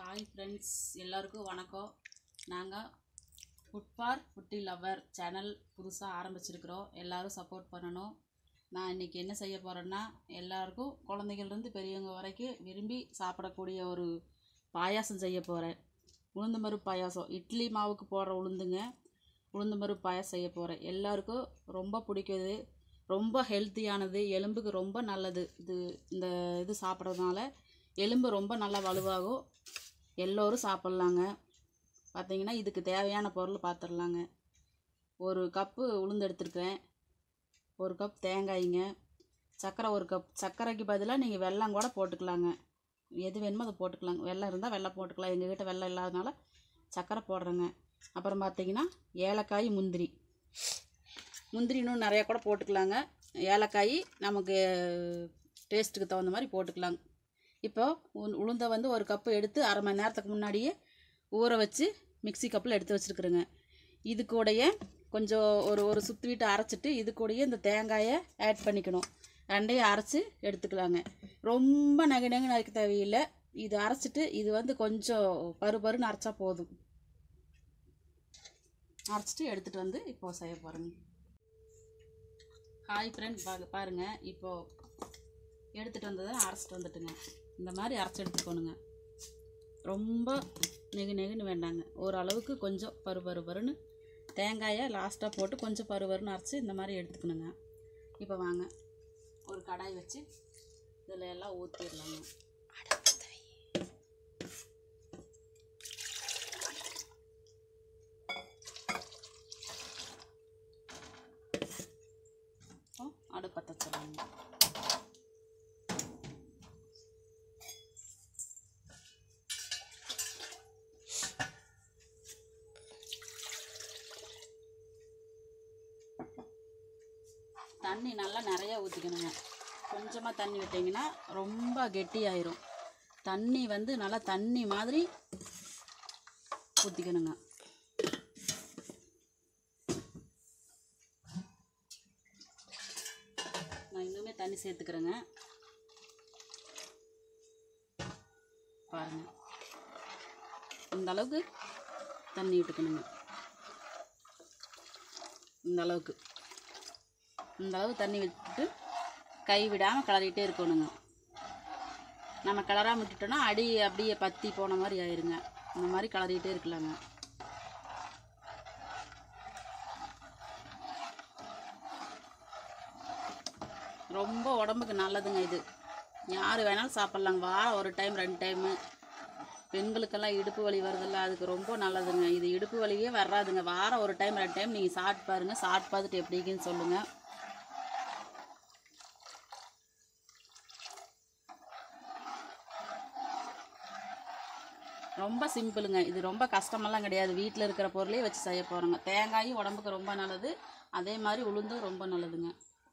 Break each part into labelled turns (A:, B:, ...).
A: hi friends எல்லாருக்கும் வணக்கம் நாங்கள் food for foodie lover channel புதுசாக ஆரம்பிச்சிருக்கிறோம் எல்லாரும் சப்போர்ட் பண்ணணும் நான் இன்றைக்கி என்ன செய்ய போகிறேன்னா எல்லாருக்கும் குழந்தைகள்லேருந்து பெரியவங்க வரைக்கும் விரும்பி சாப்பிடக்கூடிய ஒரு பாயாசம் செய்ய போகிறேன் உளுந்து பருப்பு பாயாசம் இட்லி மாவுக்கு போடுற உளுந்துங்க உளுந்து பருப்பு பாயாசம் செய்ய போகிறேன் எல்லாருக்கும் ரொம்ப பிடிக்குது ரொம்ப ஹெல்த்தியானது எலும்புக்கு ரொம்ப நல்லது இது இந்த இது சாப்பிட்றதுனால எலும்பு ரொம்ப நல்லா வலுவாகும் எல்லோரும் சாப்பிட்லாங்க பார்த்தீங்கன்னா இதுக்கு தேவையான பொருள் பார்த்துடலாங்க ஒரு கப்பு உளுந்து எடுத்துருக்கேன் ஒரு கப் தேங்காய்ங்க சர்க்கரை ஒரு கப் சர்க்கரைக்கு பதிலாக நீங்கள் வெல்லம் கூட போட்டுக்கலாங்க எது வேணுமோ அதை போட்டுக்கலாங்க வெல்லம் இருந்தால் வெல்லம் போட்டுக்கலாம் எங்கள் வீட்டை வெல்லம் இல்லாதனால சர்க்கரை போடுறேங்க அப்புறம் பார்த்தீங்கன்னா ஏலக்காய் முந்திரி முந்திரி இன்னும் நிறையா கூட போட்டுக்கலாங்க ஏலக்காய் நமக்கு டேஸ்ட்டுக்கு தகுந்த மாதிரி போட்டுக்கலாங்க இப்போ உ- உளுந்தை வந்து ஒரு கப்பு எடுத்து அரை மணி நேரத்துக்கு முன்னாடியே ஊற வச்சு மிக்ஸி கப்பில் எடுத்து வச்சுருக்குறேங்க இது கூடயே கொஞ்சம் ஒரு ஒரு சுத்து வீட்டு அரைச்சிட்டு இது கூடயே இந்த தேங்காயை ஆட் பண்ணிக்கணும் ரெண்டையும் அரைச்சி எடுத்துக்கலாங்க ரொம்ப நகை நகை நறுக்க தேவையில்லை இது அரைச்சிட்டு இது வந்து கொஞ்சம் பரு பருன்னு அரைச்சா போதும் அரைச்சிட்டு எடுத்துகிட்டு வந்து இப்போ செய்ய போகிறேங்க ஹாய் ஃப்ரெண்ட் பாரு பாருங்கள் இப்போது எடுத்துகிட்டு வந்ததை அரைச்சிட்டு வந்துட்டுங்க இந்த மாதிரி அரைச்சி எடுத்துக்கோணுங்க ரொம்ப நெகு நெகுன்னு வேண்டாங்க ஓரளவுக்கு கொஞ்சம் பரு பரு பருன்னு தேங்காயை லாஸ்ட்டாக போட்டு கொஞ்சம் பரு பருன்னு அரைச்சி இந்த மாதிரி எடுத்துக்கணுங்க இப்போ வாங்க ஒரு கடாய் வச்சு இதில் எல்லாம் ஊற்றிடலாங்க இப்போ அடுப்பத்தை வச்சிடலாங்க தண்ணி நல்லா நிறையா ஊற்றிக்கணுங்க கொஞ்சமாக தண்ணி விட்டிங்கன்னா ரொம்ப கெட்டியாயிரும் தண்ணி வந்து நல்லா தண்ணி மாதிரி ஊற்றிக்கணுங்க நான் இன்னுமே தண்ணி சேர்த்துக்கிறேங்க பாருங்க இந்த அளவுக்கு தண்ணி விட்டுக்கணுங்க இந்த அளவுக்கு இந்த அளவு தண்ணி விட்டுட்டு கை விடாமல் கிளறிட்டே இருக்கணுங்க நம்ம கிளறாம விட்டுட்டோம்னா அடி அப்படியே பத்தி போன மாதிரி ஆயிருங்க இந்த மாதிரி கிளறிட்டே இருக்கலாங்க ரொம்ப உடம்புக்கு நல்லதுங்க இது யார் வேணாலும் சாப்பிட்லாங்க வாரம் ஒரு டைம் ரெண்டு டைமு பெண்களுக்கெல்லாம் இடுப்பு வலி வருதில்ல அதுக்கு ரொம்ப நல்லதுங்க இது இடுப்பு வலியே வராதுங்க வாரம் ஒரு டைம் ரெண்டு டைம் நீங்கள் சாப்பிட்டு பாருங்கள் சாப்பிட்டு பார்த்துட்டு எப்படி இருக்குன்னு சொல்லுங்கள் ரொம்ப சிம்பிளுங்க இது ரொம்ப கஷ்டமெல்லாம் கிடையாது வீட்டில் இருக்கிற பொருளே வச்சு செய்ய போகிறோங்க தேங்காயும் உடம்புக்கு ரொம்ப நல்லது அதே மாதிரி உளுந்தும் ரொம்ப நல்லதுங்க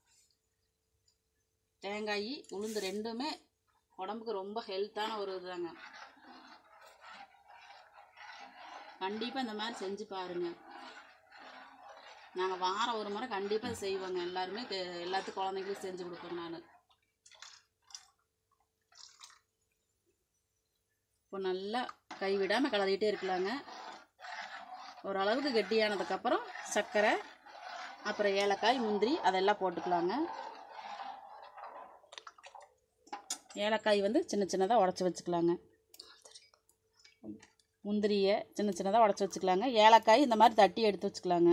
A: தேங்காய் உளுந்து ரெண்டுமே உடம்புக்கு ரொம்ப ஹெல்த்தான ஒரு இதுதாங்க கண்டிப்பாக இந்த மாதிரி செஞ்சு பாருங்க நாங்கள் வாரம் ஒரு முறை கண்டிப்பாக செய்வோங்க எல்லாருமே தெ- எல்லாத்துக்கும் குழந்தைங்களுக்கும் செஞ்சு கொடுப்பேன் நான் இப்போ நல்லா கைவிடாமல் கிளறிட்டே இருக்கலாங்க ஓரளவுக்கு கெட்டியானதுக்கப்புறம் சர்க்கரை அப்புறம் ஏலக்காய் முந்திரி அதெல்லாம் போட்டுக்கலாங்க ஏலக்காய் வந்து சின்ன சின்னதாக உடச்சி வச்சுக்கலாங்க முந்திரியை சின்ன சின்னதாக உடச்சி வச்சுக்கலாங்க ஏலக்காய் இந்த மாதிரி தட்டி எடுத்து வச்சுக்கலாங்க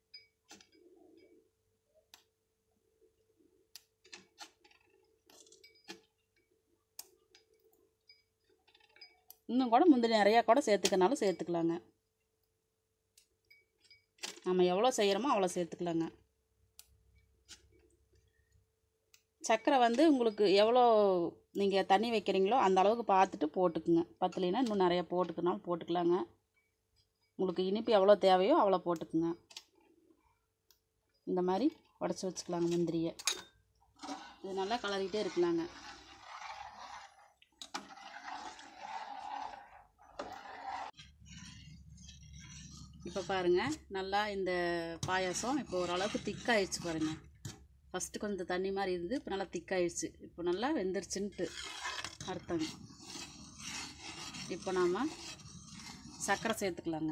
A: இன்னும் கூட முந்திரி நிறையா கூட சேர்த்துக்கனாலும் சேர்த்துக்கலாங்க நம்ம எவ்வளோ செய்கிறோமோ அவ்வளோ சேர்த்துக்கலாங்க சர்க்கரை வந்து உங்களுக்கு எவ்வளோ நீங்கள் தண்ணி வைக்கிறீங்களோ அந்த அளவுக்கு பார்த்துட்டு போட்டுக்குங்க பத்தலைன்னா இன்னும் நிறையா போட்டுக்கனாலும் போட்டுக்கலாங்க உங்களுக்கு இனிப்பு எவ்வளோ தேவையோ அவ்வளோ போட்டுக்குங்க இந்த மாதிரி உடச்சி வச்சுக்கலாங்க முந்திரியை இது நல்லா கலரிட்டே இருக்கலாங்க இப்போ பாருங்கள் நல்லா இந்த பாயாசம் இப்போ ஓரளவுக்கு திக்காயிடுச்சு பாருங்கள் ஃபஸ்ட்டு கொஞ்சம் தண்ணி மாதிரி இருந்து இப்போ நல்லா திக்காயிடுச்சு இப்போ நல்லா வெந்துருச்சுன்ட்டு அர்த்தங்க இப்போ நாம் சர்க்கரை சேர்த்துக்கலாங்க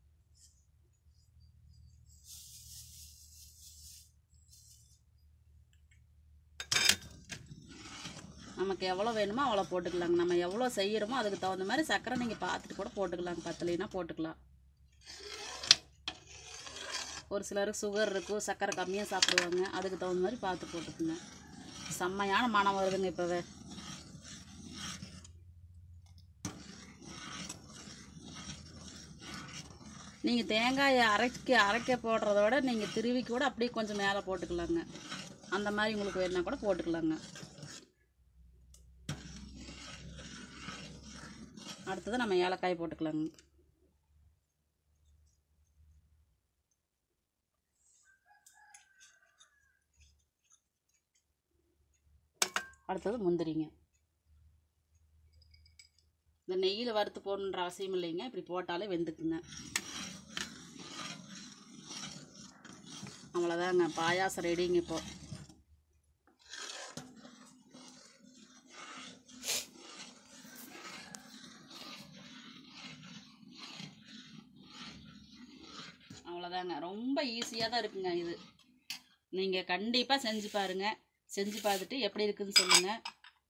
A: நமக்கு எவ்வளோ வேணுமோ அவ்வளோ போட்டுக்கலாங்க நம்ம எவ்வளோ செய்கிறோமோ அதுக்கு தகுந்த மாதிரி சர்க்கரை நீங்கள் பார்த்துட்டு கூட போட்டுக்கலாங்க பத்தலைன்னா போட்டுக்கலாம் ஒரு சிலருக்கு சுகர் இருக்கும் சர்க்கரை கம்மியாக சாப்பிடுவாங்க அதுக்கு தகுந்த மாதிரி பார்த்து போட்டுக்குங்க செம்மையான மனம் வருதுங்க இப்போவே நீங்கள் தேங்காயை அரைக்க அரைக்க போடுறத விட நீங்கள் திருவி கூட அப்படியே கொஞ்சம் மேலே போட்டுக்கலாங்க அந்த மாதிரி உங்களுக்கு வேணா கூட போட்டுக்கலாங்க அடுத்தது நம்ம ஏலக்காய் போட்டுக்கலாங்க அடுத்தது முந்திரிங்க இந்த நெய்யில் வறுத்து போடணுன்ற அவசியம் இல்லைங்க இப்படி போட்டாலே வெந்துக்குங்க அவ்வளோதாங்க பாயாசம் ரெடிங்க இப்போ அவ்வளோதாங்க ரொம்ப ஈஸியாக தான் இருக்குங்க இது நீங்கள் கண்டிப்பாக செஞ்சு பாருங்கள் செஞ்சு பார்த்துட்டு எப்படி இருக்குன்னு சொல்லுங்கள்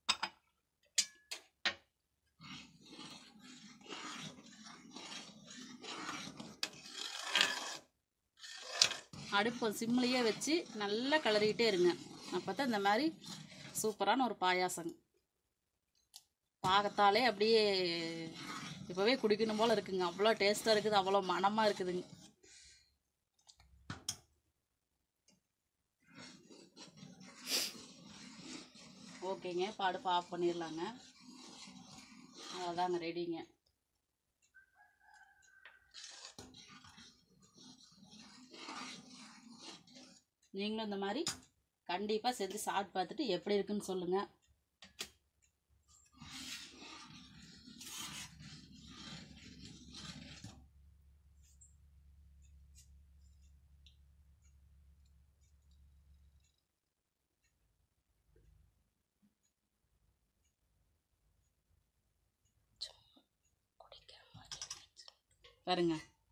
A: அடுப்பு சிம்லேயே வச்சு நல்லா கிளறிக்கிட்டே இருங்க அப்போ தான் இந்த மாதிரி சூப்பரான ஒரு பாயாசம் பாகத்தாலே அப்படியே இப்போவே குடிக்கணும் போல் இருக்குங்க அவ்வளோ டேஸ்ட்டாக இருக்குது அவ்வளோ மணமாக இருக்குதுங்க ஓகேங்க இப்போ அடுப்பு ஆஃப் பண்ணிடலாங்க அவ்வளோதாங்க ரெடிங்க நீங்களும் இந்த மாதிரி கண்டிப்பாக செஞ்சு சாப்பிட்டு பார்த்துட்டு எப்படி இருக்குன்னு சொல்லுங்கள் பாருங்க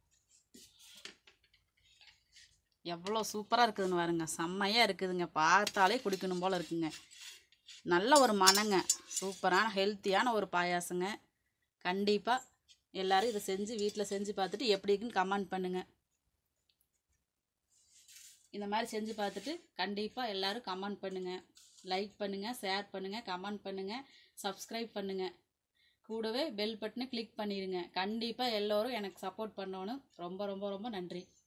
A: எவ்வளோ சூப்பராக இருக்குதுன்னு பாருங்க செம்மையாக இருக்குதுங்க பார்த்தாலே குடிக்கணும் போல் இருக்குங்க நல்ல ஒரு மனங்க சூப்பரான ஹெல்த்தியான ஒரு பாயாசங்க கண்டிப்பாக எல்லாரும் இதை செஞ்சு வீட்டில் செஞ்சு பார்த்துட்டு எப்படி இருக்குன்னு கமெண்ட் பண்ணுங்கள் இந்த மாதிரி செஞ்சு பார்த்துட்டு கண்டிப்பாக எல்லாரும் கமெண்ட் பண்ணுங்கள் லைக் பண்ணுங்கள் ஷேர் பண்ணுங்கள் கமெண்ட் பண்ணுங்கள் சப்ஸ்கிரைப் பண்ணுங்கள் கூடவே பெல் பட்டனை கிளிக் பண்ணிடுங்க கண்டிப்பாக எல்லோரும் எனக்கு சப்போர்ட் பண்ணணும் ரொம்ப ரொம்ப ரொம்ப நன்றி